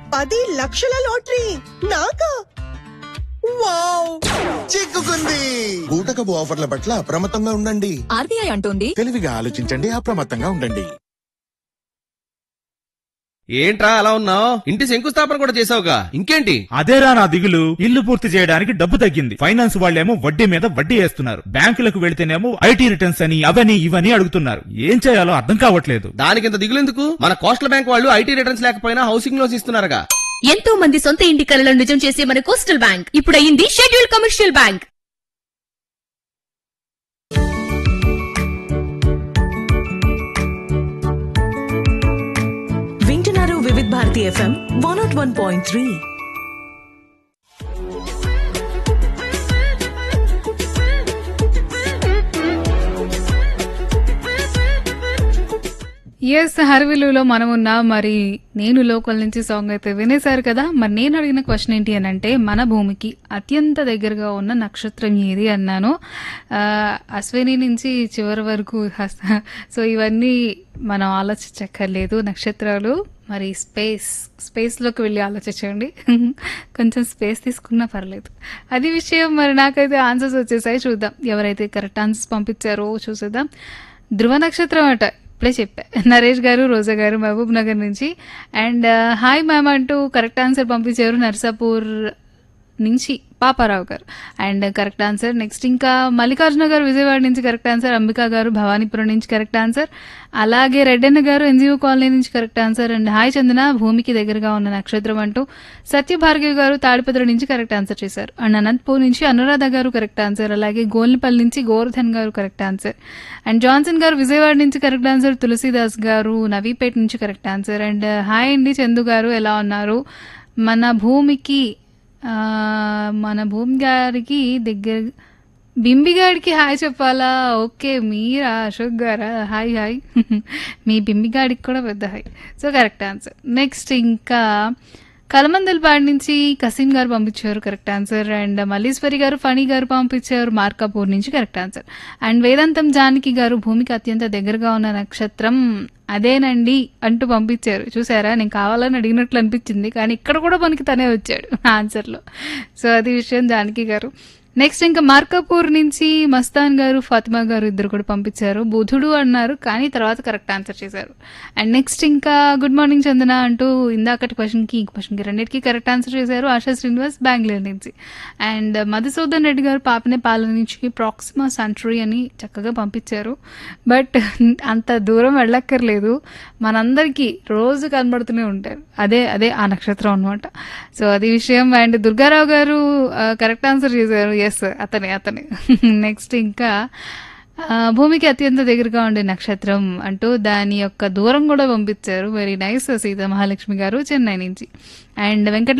పది లక్షల లాటరీ నాకా వావ్ చిక్కుకుంది బూటకపు ఆఫర్ల పట్ల అప్రమత్తంగా ఉండండి ఆర్బీఐ అంటోంది తెలివిగా ఆలోచించండి అప్రమత్తంగా ఉండండి ఏంట్రా అలా ఉన్నావు ఇంటి శంకుస్థాపన కూడా చేసావుగా ఇంకేంటి అదేరా నా దిగులు ఇల్లు పూర్తి చేయడానికి డబ్బు తగ్గింది ఫైనాన్స్ వాళ్ళేమో వడ్డీ మీద వడ్డీ వేస్తున్నారు బ్యాంకులకు వెళితేనేమో ఐటీ రిటర్న్స్ అని అవని ఇవని అడుగుతున్నారు ఏం చేయాలో అర్థం కావట్లేదు దానికింత దిగులెందుకు మన కోస్టల్ బ్యాంక్ వాళ్ళు ఐటీ రిటర్న్స్ లేకపోయినా హౌసింగ్ లోన్స్ ఇస్తున్నారుగా ఎంతో మంది సొంత ఇంటి కలను నిజం చేసే మన కోస్టల్ బ్యాంక్ ఇప్పుడు అయింది షెడ్యూల్ కమర్షియల్ బ్యాంక్ వింటున్నారు Vividh Bharati FM one naught one point three ఎస్ హర్విలులో మనం ఉన్నాం మరి నేను లోకల్ నుంచి సాంగ్ అయితే వినేశారు కదా మరి నేను అడిగిన క్వశ్చన్ ఏంటి అని అంటే మన భూమికి అత్యంత దగ్గరగా ఉన్న నక్షత్రం ఏది అన్నాను ఆ, అశ్విని నుంచి చివరి వరకు హస్త- సో ఇవన్నీ మనం ఆలోచించక్కర్లేదు నక్షత్రాలు మరి స్పేస్ స్పేస్లోకి వెళ్ళి ఆలోచించండి కొంచెం స్పేస్ తీసుకున్నా పర్లేదు అది విషయం మరి నాకైతే ఆన్సర్స్ వచ్చేసాయి చూద్దాం ఎవరైతే కరెక్ట్ ఆన్సర్స్ పంపించారో చూసేద్దాం ధ్రువ నక్షత్రం అట ఇప్పుడే చెప్పా నరేష్ గారు రోజా గారు మహబూబ్ నగర్ నుంచి అండ్ హాయ్ మ్యామ్ అంటూ కరెక్ట్ ఆన్సర్ పంపించారు నర్సాపూర్ నుంచి పాపారావు గారు అండ్ కరెక్ట్ ఆన్సర్ నెక్స్ట్ ఇంకా మల్లికార్జున గారు విజయవాడ నుంచి కరెక్ట్ ఆన్సర్ అంబికా గారు భవానీపురం నుంచి కరెక్ట్ ఆన్సర్ అలాగే రెడ్డన్న గారు ఎన్జిఓ కాలనీ నుంచి correct answer and hi Chandana భూమికి దగ్గరగా ఉన్న నక్షత్రం అంటూ సత్యభార్గవి గారు తాడిపత్రి నుంచి కరెక్ట్ ఆన్సర్ చేశారు అండ్ అనంతపూర్ నుంచి అనురాధ గారు కరెక్ట్ ఆన్సర్ అలాగే గోల్నిపల్లి నుంచి గోవర్ధన్ గారు కరెక్ట్ ఆన్సర్ అండ్ జాన్సన్ గారు విజయవాడ నుంచి కరెక్ట్ ఆన్సర్ తులసీదాస్ గారు నవీపేట నుంచి కరెక్ట్ ఆన్సర్ అండ్ హాయ్ అండి చందు గారు ఎలా ఉన్నారు మన భూమికి ఆ, మన భూమి గారికి దగ్గర బింబిగాడికి హాయ్ చెప్పాలా ఓకే మీరా అశోక్ గారా హాయ్ హాయ్ మీ బింబిగాడికి కూడా పెద్ద hi so correct answer next ఇంకా కలమందలపాడు నుంచి కసీం గారు పంపించారు కరెక్ట్ ఆన్సర్ అండ్ మల్లీశ్వరి గారు ఫణి గారు పంపించారు మార్కాపూర్ నుంచి కరెక్ట్ ఆన్సర్ అండ్ వేదాంతం జానకి గారు భూమికి అత్యంత దగ్గరగా ఉన్న నక్షత్రం అదేనండి అంటూ పంపించారు చూసారా నేను కావాలని అడిగినట్లు అనిపించింది కానీ ఇక్కడ కూడా మనకి తనే వచ్చాడు ఆన్సర్లో సో అది విషయం జానకి గారు నెక్స్ట్ ఇంకా మార్కాపూర్ నుంచి మస్తాన్ గారు ఫాతిమా గారు ఇద్దరు కూడా పంపించారు బుధుడు అన్నారు కానీ తర్వాత కరెక్ట్ ఆన్సర్ చేశారు అండ్ నెక్స్ట్ ఇంకా గుడ్ మార్నింగ్ చందన అంటూ ఇందాకటి క్వశ్చన్కి ఈ క్వశ్చన్కి రెండింటికి కరెక్ట్ ఆన్సర్ చేశారు ఆశా శ్రీనివాస్ బెంగళూరు నుంచి అండ్ మధుసూదన్ రెడ్డి గారు పాపనే పాలన నుంచి ప్రాక్సిమా సెంచురీ అని చక్కగా పంపించారు బట్ అంత దూరం వెళ్ళక్కర్లేదు మనందరికీ రోజు కనబడుతూనే ఉంటారు అదే అదే ఆ నక్షత్రం అనమాట సో అది విషయం అండ్ దుర్గారావు గారు కరెక్ట్ ఆన్సర్ చేశారు ఎస్ అతనే అతనే నెక్స్ట్ ఇంకా ఆ, భూమికి అత్యంత దగ్గరగా ఉండే నక్షత్రం అంటూ దాని యొక్క దూరం కూడా పంపించారు వెరీ నైస్ సీతా మహాలక్ష్మి గారు చెన్నై నుంచి అండ్ వెంకట